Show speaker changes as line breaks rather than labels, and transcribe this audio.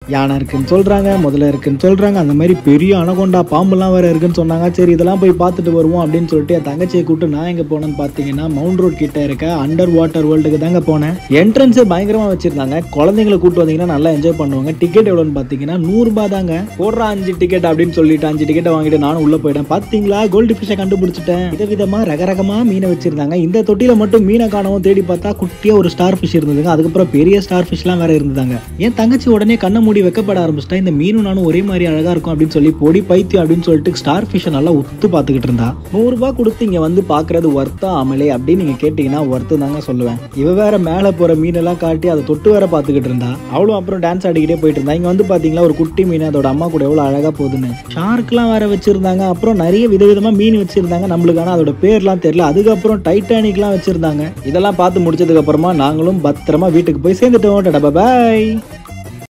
யானை இருக்குன்னு சொல்றாங்க முதல்ல இருக்குன்னு சொல்றாங்க அந்த மாதிரி பெரிய அனகொண்டா பாம்புலாம் வேற இருக்குன்னு சொன்னாங்க சரி இதெல்லாம் போய் பார்த்துட்டு வருவோம் அப்படின்னு சொல்லிட்டு என் தங்கச்சியை கூப்பிட்டு நான் எங்க போனேன்னு பார்த்தீங்கன்னா மவுண்ட் ரோட் கிட்ட இருக்க அண்டர் வாட்டர் வேர்ல்டுக்கு தாங்க போனேன் என்ட்ரன்ஸே பயங்கரமா வச்சிருந்தாங்க குழந்தைங்களை கூப்பிட்டு வந்தீங்கன்னா நல்லா என்ஜாய் பண்ணுவாங்க டிக்கெட் எவ்வளோன்னு பார்த்தீங்கன்னா நூறுரூபா தாங்க போடுற அஞ்சு டிக்கெட் அப்படின்னு சொல்லிட்டு அஞ்சு டிக்கெட்டை வாங்கிட்டு நானும் உள்ள போயிட்டேன் பார்த்தீங்களா கோல்டு ஃபிஷ்ஷை கண்டுபிடிச்சிட்டேன் விதவிதமா ரகரகமா மீனை வச்சிருந்தாங்க இந்த தொட்டியில மட்டும் மீனை காணவும் தேடி பார்த்தா குட்டியா ஒரு ஸ்டார் ஃபிஷ் இருந்ததுங்க அதுக்கப்புறம் பெரிய ஸ்டார் ஃபிஷ்லாம் வேற இருந்தாங்க என் தங்கச்சி உடனே கண்ணை மூடி வைக்கப்பட ஆரம்பிச்சிட்டா இந்த மீனும் நானும் ஒரே மாதிரி அழகா இருக்கும் அப்படின்னு சொல்லி பொடி பைத்தியம் அப்படின்னு சொல்லிட்டு ஸ்டார் ஃபிஷ்ஷை நல்லா உத்து பார்த்துக்கிட்டு இருந்தா நூறு ரூபாய் கொடுத்து இங்க வந்து பாக்குறது ஒர்த்தா அமலே அப்படின்னு நீங்க கேட்டீங்கன்னா ஒர்த்து தாங்க சொல்லுவேன் இவ வேற மேல போற மீனெல்லாம் காட்டி அதை தொட்டு வேற பார்த்துக்கிட்டு இருந்தா அவளும் அப்புறம் டான்ஸ் ஆடிக்கிட்டே போயிட்டு இருந்தா இங்க வந்து பாத்தீங்களா ஒரு குட்டி மீன் அதோட அம்மா கூட எவ்வளவு அழகா போகுதுன்னு ஷார்க்லாம் வேற வச்சிருந்தாங்க அப்புறம் நிறைய விதவிதமா மீன் வச்சிருந்தாங்க நம்மளுக்கு ஆனா அதோட பேர்லாம் தெரியல அதுக்கப்புறம் டைட்டானிக்லாம் வச்சிருந்தாங்க இதெல்லாம் பார்த்து முடிச்சதுக்கு அப்புறமா நாங்களும் பத்திரமா வீட்டுக்கு போய் சேர்ந்துட்டோம் பாய்